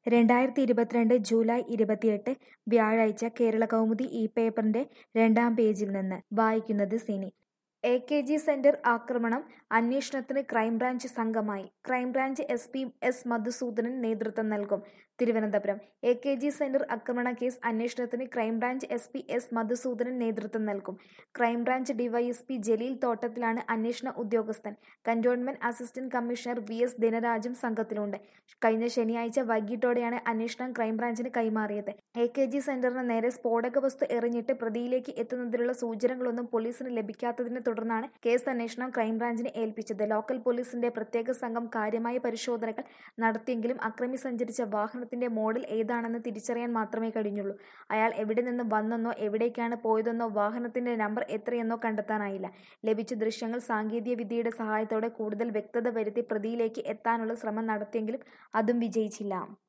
രണ്ടായിരത്തി ഇരുപത്തിരണ്ട് ജൂലൈ ഇരുപത്തിയെട്ട് വ്യാഴാഴ്ച കേരള കൗമുദി ഈ പേപ്പറിന്റെ രണ്ടാം പേജിൽ നിന്ന് വായിക്കുന്നത് Sini A K G centre ആക്രമണം അന്വേഷണത്തിന് ക്രൈംബ്രാഞ്ച് സംഘമായി crime branch S P S Madhusoodanan നേതൃത്വം നൽകും Thiruvananthapuram A K G centre ആക്രമണ കേസ് അന്വേഷണത്തിന് crime branch S P S Madhusoodanan നേതൃത്വം നൽകും ക്രൈംബ്രാഞ്ച് ഡിവൈഎസ്പി ജലീൽ തോട്ടത്തിലാണ് അന്വേഷണ ഉദ്യോഗസ്ഥൻ cantonment assistant commissioner V S ദിനരാജും സംഘത്തിലുണ്ട് കഴിഞ്ഞ ശനിയാഴ്ച വൈകിട്ടോടെയാണ് അന്വേഷണം ക്രൈംബ്രാഞ്ചിന് കൈമാറിയത് എ കെ ജി സെന്ററിന് നേരെ സ്ഫോടക വസ്തു എറിഞ്ഞിട്ട് പ്രതിയിലേക്ക് എത്തുന്നതിനുള്ള സൂചനകളൊന്നും പോലീസിന് ലഭിക്കാത്തതിനെ തുടർന്നാണ് കേസ് അന്വേഷണം ക്രൈംബ്രാഞ്ചിനെ ഏൽപ്പിച്ചത് ലോക്കൽ പോലീസിന്റെ പ്രത്യേക സംഘം കാര്യമായ പരിശോധനകൾ നടത്തിയെങ്കിലും അക്രമി സഞ്ചരിച്ച വാഹനത്തിന്റെ മോഡൽ ഏതാണെന്ന് തിരിച്ചറിയാൻ മാത്രമേ കഴിഞ്ഞുള്ളൂ അയാൾ എവിടെ നിന്ന് വന്നെന്നോ എവിടേക്കാണ് പോയതെന്നോ വാഹനത്തിന്റെ നമ്പർ എത്രയെന്നോ കണ്ടെത്താനായില്ല ലഭിച്ച ദൃശ്യങ്ങൾ സാങ്കേതിക വിദ്യയുടെ സഹായത്തോടെ കൂടുതൽ വ്യക്തത വരുത്തി പ്രതിയിലേക്ക് എത്താനുള്ള ശ്രമം നടത്തിയെങ്കിലും അതും വിജയിച്ചില്ല